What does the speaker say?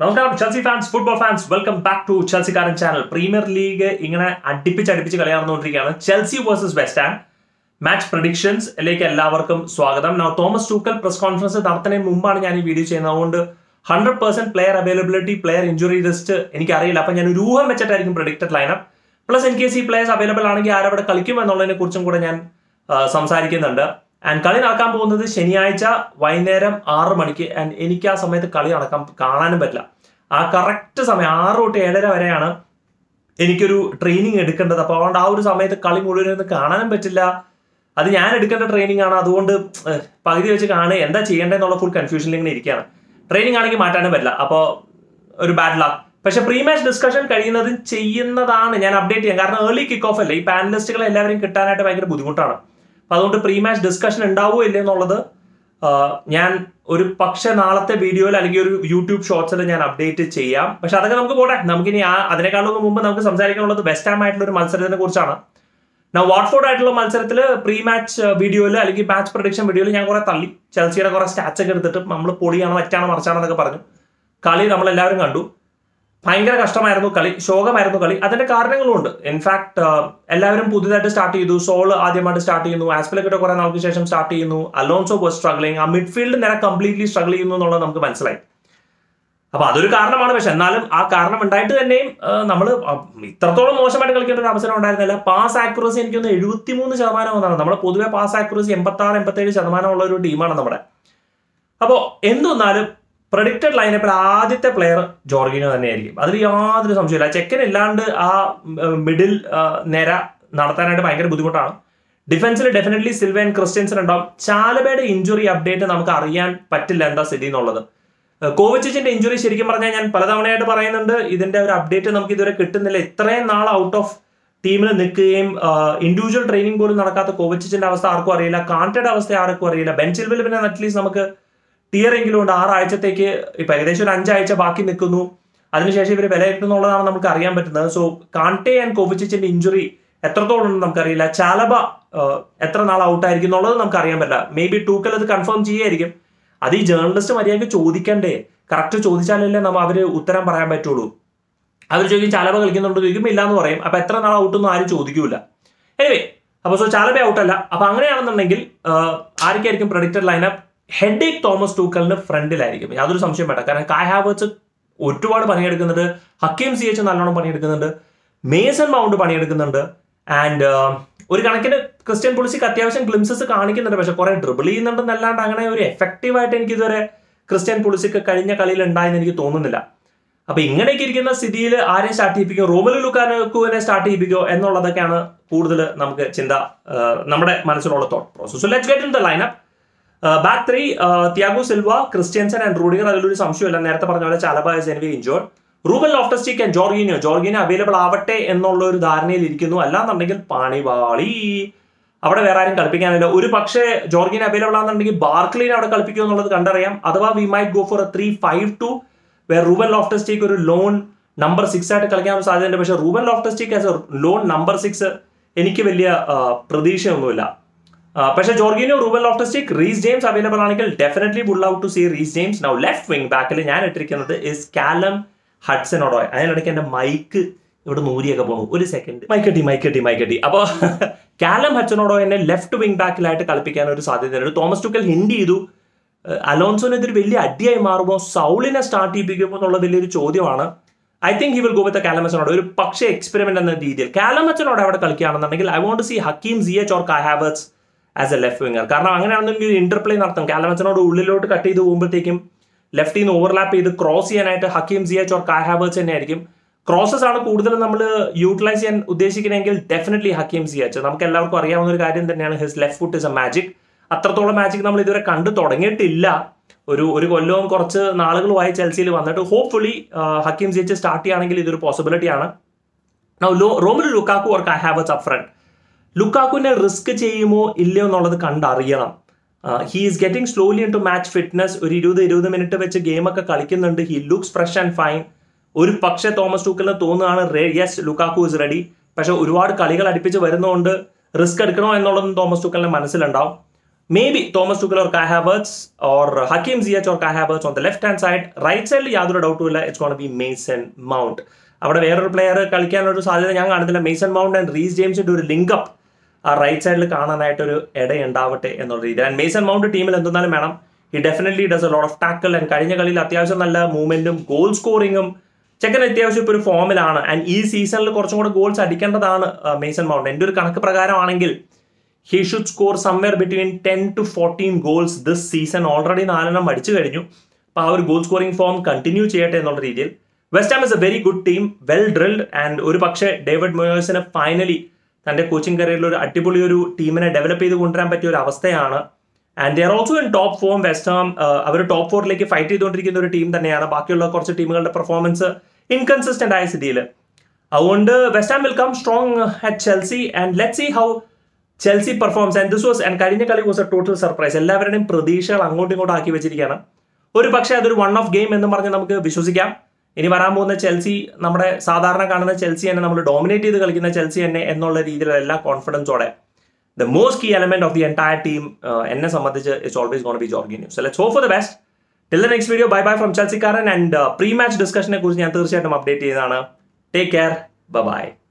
നമസ്കാരം Chelsea fans football fans welcome back to ചെൽസിക്കാരൻ channel premier league ഇങ്ങനെ അടുപ്പിച്ച് അടുപ്പിച്ച് കളി നടന്നുകൊണ്ടിരിക്കുകയാണ് Chelsea versus West Ham match പ്രഡിക്ഷൻസിലേക്ക് എല്ലാവർക്കും സ്വാഗതം now Thomas Tuchel press conference നടത്തുന്നതിന് മുമ്പാണ് ഞാൻ ഈ വീഡിയോ ചെയ്യുന്നത് അതുകൊണ്ട് hundred percent player availability player injury list എനിക്കറിയില്ല അപ്പം ഞാൻ ഒരു ഊഹം വെച്ചിട്ടായിരിക്കും predicted lineup plus in case ഈ പ്ലേയേഴ്സ് അവൈലബിൾ ആണെങ്കിൽ ആരവിടെ കളിക്കും എന്നുള്ളതിനെ കുറിച്ചും കൂടെ ഞാൻ ആ, സംസാരിക്കുന്നുണ്ട് ആൻഡ് കളി നടക്കാൻ പോകുന്നത് ശനിയാഴ്ച വൈകുന്നേരം ആറ് മണിക്ക് ആൻഡ് എനിക്ക് ആ സമയത്ത് കളി നടക്കാൻ കാണാനും പറ്റില്ല ആ കറക്റ്റ് സമയം ആറ് തൊട്ട് ഏഴര വരെയാണ് എനിക്കൊരു ട്രെയിനിങ് എടുക്കേണ്ടത് അപ്പോൾ അതുകൊണ്ട് ആ ഒരു സമയത്ത് കളി മുഴുവൻ ഇരുന്ന് കാണാനും പറ്റില്ല അത് ഞാൻ എടുക്കേണ്ട ട്രെയിനിങ് ആണ് അതുകൊണ്ട് ഏഹ്, പകുതി വെച്ച് കാണുക എന്താ ചെയ്യേണ്ടതെന്നുള്ള ഫുൾ കൺഫ്യൂഷനിൽ ഇങ്ങനെ ഇരിക്കുകയാണ് ട്രെയിനിങ് ആണെങ്കിൽ മാറ്റാനും പറ്റില്ല അപ്പോൾ ഒരു ബാഡ് ലക്ക് പക്ഷെ പ്രീ മാച്ച് ഡിസ്കഷൻ കഴിയുന്നത് ചെയ്യുന്നതാണ് ഞാൻ അപ്ഡേറ്റ് ചെയ്യാം കാരണം ഏർലി കിക്ക് ഓഫ് അല്ലേ ഈ പാനലിസ്റ്റുകളെ എല്ലാവരെയും കിട്ടാനായിട്ട് ഭയങ്കര ബുദ്ധിമുട്ടാണ് അപ്പൊ അതുകൊണ്ട് പ്രീ മാച്ച് ഡിസ്കഷൻ ഉണ്ടാവുമോ ഇല്ലേ എന്നുള്ളത് ആ, ഞാൻ ഒരു പക്ഷെ നാളത്തെ വീഡിയോയിൽ അല്ലെങ്കിൽ ഒരു യൂട്യൂബ് ഷോർട്സിൽ ഞാൻ അപ്ഡേറ്റ് ചെയ്യാം പക്ഷെ അതൊക്കെ നമുക്ക് പോട്ടെ നമുക്കിനി ആ അതിനേക്കാളും മുമ്പ് നമുക്ക് സംസാരിക്കാനുള്ളത് വെസ്റ്റ് ഹാം ആയിട്ടുള്ള ഒരു മത്സരത്തിനെ കുറിച്ചാണ് ഞാൻ വാട്ട്ഫോർഡ് ആയിട്ടുള്ള മത്സരത്തിൽ പ്രീ മാച്ച് വീഡിയോയിൽ അല്ലെങ്കിൽ മാച്ച് പ്രൊഡിക്ഷൻ വീഡിയോയിൽ ഞാൻ കുറെ തള്ളി ചെൽസിയുടെ കുറെ സ്റ്റാറ്റ്സ് ഒക്കെ എടുത്തിട്ട് നമ്മൾ പൊടിയാണ് മറ്റാണ് മറിച്ചാണെന്നൊക്കെ പറഞ്ഞു കളി നമ്മൾ എല്ലാവരും കണ്ടു ഭയങ്കര കഷ്ടമായിരുന്നു കളി ശോകമായിരുന്നു കളി അതിന്റെ കാരണങ്ങളും ഉണ്ട് ഇൻഫാക്ട് എല്ലാവരും പുതുതായിട്ട് സ്റ്റാർട്ട് ചെയ്തു സോൾ ആദ്യമായിട്ട് സ്റ്റാർട്ട് ചെയ്യുന്നു ആസ്പിലൊക്കെ കുറെ നാൾക്ക് ശേഷം സ്റ്റാർട്ട് ചെയ്യുന്നു അലോൺസോ വാസ് സ്ട്രഗ്ലിംഗ് ആ മിഡ്ഫീൽഡ് നേരെ കംപ്ലീറ്റ്ലി സ്ട്രഗിൾ ചെയ്യുന്നു എന്നുള്ളത് നമുക്ക് മനസ്സിലായി അപ്പൊ അതൊരു കാരണമാണ് പക്ഷെ എന്നാലും ആ കാരണം ഉണ്ടായിട്ട് തന്നെയും നമ്മൾ ഇത്രത്തോളം മോശമായിട്ട് കളിക്കേണ്ട ഒരു അവസരം ഉണ്ടായിരുന്നില്ല പാസ് ആക്യുറസി എനിക്കൊന്ന് എഴുപത്തിമൂന്ന് ശതമാനം എന്നാണ് നമ്മൾ പൊതുവെ പാസ് ആക്യുറസി എൺപത്തി ആറ് എൺപത്തേഴ് ശതമാനമുള്ള ഒരു ടീമാണ് നമ്മുടെ അപ്പോൾ എന്തൊന്നാലും പ്രഡിക്റ്റഡ് ലൈനപ്പിൽ ആദ്യത്തെ പ്ലെയർ ജോർഗിനോ തന്നെയായിരിക്കും അതിൽ യാതൊരു സംശയമില്ല ചെക്കൻ ഇല്ലാണ്ട് ആ മിഡിൽ നിര നടത്താനായിട്ട് ഭയങ്കര ബുദ്ധിമുട്ടാണ് ഡിഫൻസിൽ ഡെഫിനറ്റ്ലി സിൽവൻ ക്രിസ്ത്യൻസൺ ഉണ്ടാവും ചാലബയുടെ ഇഞ്ചുറി അപ്ഡേറ്റ് നമുക്ക് അറിയാൻ പറ്റില്ല എന്താ സ്ഥിതി എന്നുള്ളത് കോവിച്ചിന്റെ ഇഞ്ചുറി ശരിക്കും പറഞ്ഞാൽ ഞാൻ പലതവണയായിട്ട് പറയുന്നുണ്ട് ഇതിന്റെ ഒരു അപ്ഡേറ്റ് നമുക്ക് ഇതുവരെ കിട്ടുന്നില്ല ഇത്രയും നാൾ ഔട്ട് ഓഫ് ടീമിൽ നിൽക്കുകയും ഇൻഡിവിജ്വൽ ട്രെയിനിങ് പോലും നടക്കാത്ത കോവിച്ചിന്റെ അവസ്ഥ ആർക്കും അറിയില്ല കാണ്ടയുടെ അവസ്ഥ ആർക്കും അറിയില്ല ബെൻചിൽവിൽ പിന്നെ അറ്റ്ലീസ്റ്റ് നമുക്ക് ടിയർ എങ്കിലും ഉണ്ട് ആറാഴ്ചത്തേക്ക് ഇപ്പൊ ഏകദേശം ഒരു അഞ്ചാഴ്ച ബാക്കി നിൽക്കുന്നു അതിനുശേഷം ഇവർ വിലയിരുത്തുന്നുള്ളതാണ് നമുക്ക് അറിയാൻ പറ്റുന്നത് സോ കാണ്ടെ ആൻഡ് കോവിച്ചിന്റെ ഇഞ്ചുറി എത്രത്തോളം ഉണ്ടെന്ന് നമുക്കറിയില്ല ചാലബ ആഹ്, എത്ര നാൾ ഔട്ട് ആയിരിക്കും എന്നുള്ളത് നമുക്ക് അറിയാൻ പറ്റില്ല മേ ബി ടൂക്കൽ അത് കൺഫേം ചെയ്യായിരിക്കും അത് ഈ ജേർണലിസ്റ്റ് മര്യാദയ്ക്ക് ചോദിക്കണ്ടേ കറക്റ്റ് ചോദിച്ചാലല്ലേ നമ്മ അവര് ഉത്തരം പറയാൻ പറ്റുള്ളൂ അവർ ചോദിക്കും ചാലബ കളിക്കുന്നുണ്ടോ ചോദിക്കും ഇല്ല എന്ന് പറയും അപ്പൊ എത്ര നാൾ ഔട്ടൊന്നും ആരും ചോദിക്കൂല എനിവേ അപ്പൊ സോ ചാലബ ഔട്ടല്ല അപ്പൊ അങ്ങനെയാണെന്നുണ്ടെങ്കിൽ ആഹ്, ആർക്കായിരിക്കും predicted lineup headache Thomas ടൂക്കലിന് ഫ്രണ്ടിലായിരിക്കും യാതൊരു സംശയം വേണ്ട കാരണം കായ് ഹാവേർട്സ് ഒരുപാട് പണിയെടുക്കുന്നുണ്ട് ഹക്കീം സി എച്ച് നല്ലോണം പണിയെടുക്കുന്നുണ്ട് മേസൺ മൗണ്ട് പണിയെടുക്കുന്നുണ്ട് ആൻഡ് ഒരു കണക്കിന് ക്രിസ്ത്യൻ പുളിസിക്ക് അത്യാവശ്യം ഗ്ലിംസസ് കാണിക്കുന്നുണ്ട് പക്ഷെ കുറെ ഡ്രിബിൾ ചെയ്യുന്നുണ്ടെന്നല്ലാണ്ട് അങ്ങനെ ഒരു എഫക്റ്റീവ് ആയിട്ട് എനിക്ക് ഇതുവരെ ക്രിസ്ത്യൻ പുളിസിക്ക് കഴിഞ്ഞ കളിയിൽ ഉണ്ടായെന്ന് എനിക്ക് തോന്നുന്നില്ല അപ്പൊ ഇങ്ങനെയൊക്കെ ഇരിക്കുന്ന സ്ഥിതിയിൽ ആരെ സ്റ്റാർട്ട് ചെയ്യിപ്പിക്കും റോമലു ലുക്കാനുക്കുവിനെ സ്റ്റാർട്ട് ചെയ്യിപ്പിക്കോ എന്നുള്ളതൊക്കെയാണ് കൂടുതൽ നമുക്ക് ചിന്ത ആ, നമ്മുടെ മനസ്സിലുള്ള thought process let's get in the lineup back three Thiago Silva Christensen and Rudiger അതിലൊരു സംശയമില്ല നേരത്തെ പറഞ്ഞ പോലെ Chalobah is anyway injured Ruben Loftus Cheek and Jorginho Jorginho available ആവട്ടെ എന്നുള്ള ഒരു ധാരണയിൽ ഇരിക്കുന്നു അല്ലാന്നുണ്ടെങ്കിൽ പണിവാളി അവിടെ വേറെ ആരും കളിപ്പിക്കാനില്ല ഒരു പക്ഷേ ജോർഗിന് അവൈലബിൾ ആണെന്നുണ്ടെങ്കിൽ ബാർക്ലീനെ അവിടെ കളിപ്പിക്കും എന്നുള്ളത് കണ്ടറിയാം അഥവാ we might go for a three five two where Ruben Loftus Cheek ഒരു ലോൺ നമ്പർ സിക്സ് ആയിട്ട് കളിക്കാൻ ഒരു സാധ്യതയുണ്ട് പക്ഷേ Ruben Loftus Cheek as a lone number six എനിക്ക് വലിയ ആ, പ്രതീക്ഷയൊന്നുമില്ല ആ, പക്ഷേ Jorginho Ruben Loftus Cheek Reece James available ആണെങ്കിൽ definitely would love to see Reece James now left wing ബാക്കിൽ ഞാൻ ഇട്ടിരിക്കുന്നത് ഇസ് കാലം ഹഡ്സനോടോ അതിനിടയ്ക്ക് എൻ്റെ മൈക്ക് ഇവിടെ നൂരിയൊക്കെ പോകുന്നു ഒരു സെക്കൻഡ് മൈക്കട്ടി മൈക്കട്ടി മൈക്കട്ടി അപ്പോൾ കാലം ഹഡ്സനോടോ എന്നെ ലെഫ്റ്റ് വിങ് ബാക്കിലായിട്ട് കളിപ്പിക്കാൻ ഒരു സാധ്യതയുണ്ട് തോമസ് ടുക്കൽ ഹിൻഡ് ചെയ്തു ഏഹ് അലോൺസോന് ഇതൊരു വലിയ അടിയായി മാറുമ്പോൾ സൗളിനെ സ്റ്റാർട്ട് ചെയ്യിപ്പിക്കുമോ എന്നുള്ള വലിയൊരു ചോദ്യമാണ് I think he will go with കാലമച്ചനോട് ഒരു പക്ഷേ എക്സ്പെരിമെന്റ് എന്ന രീതിയിൽ കാലമച്ചനോട് അവിടെ കളിക്കുകയാണെന്നുണ്ടെങ്കിൽ I won't see Hakim Ziyech or Havertz as a left winger കാരണം അങ്ങനെയാണെന്നുണ്ടെങ്കിൽ ഒരു ഇന്റർപ്ലേ നടത്തും കാലമച്ചനോട് ഉള്ളിലോട്ട് കട്ട് ചെയ്ത് പോകുമ്പോഴത്തേക്കും ലെഫ്റ്റിൽ നിന്ന് ഓവർലാപ്പ് ചെയ്ത് ക്രോസ് ചെയ്യാനായിട്ട് Hakim Ziyech or Havertz തന്നെ ആയിരിക്കും ക്രോസസ് ആണ് കൂടുതലും നമ്മൾ യൂട്ടിലൈസ് ചെയ്യാൻ ഉദ്ദേശിക്കുന്നതെങ്കിൽ ഡെഫിനറ്റ്ലി ഹക്കീം സി എച്ച് നമുക്ക് എല്ലാവർക്കും അറിയാവുന്ന ഒരു കാര്യം തന്നെയാണ് his left foot is a magic അത്രത്തോളം മാജിക് നമ്മൾ ഇതുവരെ കണ്ടു തുടങ്ങിയിട്ടില്ല ഒരു ഒരു കൊല്ലവും കുറച്ച് നാളുകളുമായി ചെൽസിയിൽ വന്നിട്ട് hopefully Hakim Ziyech start ചെയ്യുകയാണെങ്കിൽ ഇതൊരു പോസിബിലിറ്റി ആണ് Romelu Lukaku or I have up front ലുക്കാക്കുവിനെ റിസ്ക് ചെയ്യുമോ ഇല്ലയോ എന്നുള്ളത് കണ്ടറിയണം he is getting slowly into match fitness ഒരു ഇരുപത് ഇരുപത് മിനിറ്റ് വെച്ച് ഗെയിമൊക്കെ കളിക്കുന്നുണ്ട് he looks fresh and fine ഒരു പക്ഷേ തോമസ് ടൂക്കലിന് തോന്നുകയാണ് യെസ് ലുക്കാക്കു ഇസ് റെഡി പക്ഷെ ഒരുപാട് കളികൾ അടുപ്പിച്ച് വരുന്നതുകൊണ്ട് റിസ്ക് എടുക്കണോ എന്നുള്ളതും തോമസ് ടൂക്കലിന്റെ മനസ്സിലുണ്ടാവും Maybe Thomas Tuchel or Kai Havertz or Hakim Ziyech or Kai Havertz on the left hand side. Right side യാതൊരു ഡൗട്ടും ഇല്ല it's gonna be Mason Mount അവിടെ വേറൊരു പ്ലെയർ കളിക്കാനൊരു സാധ്യത ഞാൻ കാണുന്നില്ല മേസൺ മൗണ്ട് ആൻഡ് റീസ് ജെയിംസിന്റെ ഒരു ലിങ്ക് അപ്പ് ആ റൈറ്റ് സൈഡിൽ കാണാനായിട്ടൊരു ഇടയുണ്ടാവട്ടെ എന്നുള്ള രീതിയിൽ ആൻഡ് മേസൺ മൗണ്ട് ടീമിൽ എന്തെന്നാലും വേണം ഈ definitely does a lot of tackle and കഴിഞ്ഞ കളിയിൽ അത്യാവശ്യം നല്ല മൂവ്മെന്റും ഗോൾ സ്കോറിങ്ങും ചെക്കൻ അത്യാവശ്യം ഇപ്പോൾ ഒരു ഫോമിലാണ് ആൻഡ് ഈ സീസണിൽ കുറച്ചും കൂടെ ഗോൾസ് അടിക്കേണ്ടതാണ് മേസൺ മൗണ്ട് എൻ്റെ ഒരു കണക്ക് പ്രകാരമാണെങ്കിൽ he should score somewhere between ten to fourteen goals this season already നാലെണ്ണം അടിച്ചു കഴിഞ്ഞു അപ്പോൾ ആ ഒരു ഗോൾ സ്കോറിംഗ് ഫോം കണ്ടിന്യൂ ചെയ്യട്ടെ എന്നുള്ള രീതിയിൽ West Ham is a very good team well drilled and ഒരു പക്ഷേ ഡേവിഡ് മോയേഴ്സിന് ഫൈനലി തന്റെ കോച്ചിങ് കരിയറിൽ ഒരു അടിപൊളി ഒരു ടീമിനെ ഡെവലപ്പ് ചെയ്ത് കൊണ്ടുവരാൻ പറ്റിയ ഒരു അവസ്ഥയാണ് and they're also in top form West Ham അവർ ടോപ്പ് ഫോറിലേക്ക് ഫൈറ്റ് ചെയ്തുകൊണ്ടിരിക്കുന്ന ഒരു ടീം തന്നെയാണ് ബാക്കിയുള്ള കുറച്ച് ടീമുകളുടെ പെർഫോമൻസ് ഇൻകൺസിസ്റ്റന്റ് ആയ സ്ഥിതിയിൽ അതുകൊണ്ട് West Ham will come strong at Chelsea and let see how Chelsea performs and this was and കഴിഞ്ഞ കളി വാസ് എ ടോട്ടൽ സർപ്രൈസ് എല്ലാവരുടെയും പ്രതീക്ഷകൾ അങ്ങോട്ടും ഇങ്ങോട്ടും ആക്കി വെച്ചിരിക്കുകയാണ് ഒരു പക്ഷേ അതൊരു വൺ ഓഫ് ഗെയിം എന്ന് പറഞ്ഞ് നമുക്ക് വിശ്വസിക്കാം ഇനി വരാൻ പോകുന്ന ചെൽസി നമ്മുടെ സാധാരണ കാണുന്ന ചെൽസി തന്നെ നമ്മൾ ഡോമിനേറ്റ് ചെയ്ത് കളിക്കുന്ന ചെൽസി തന്നെ എന്നുള്ള രീതിയിലുള്ള എല്ലാ കോൺഫിഡൻസോടെ the most key element of the entire team എന്നെ സംബന്ധിച്ച് it's always gonna be Jorginho so let's hope for the best till the next video bye bye from ചെൽസിക്കാരൻ ആൻഡ് പ്രീ മാച്ച് ഡിസ്കഷനെ കുറിച്ച് ഞാൻ തീർച്ചയായിട്ടും അപ്ഡേറ്റ് ചെയ്തതാണ് ടേക്ക് കെയർ ബൈ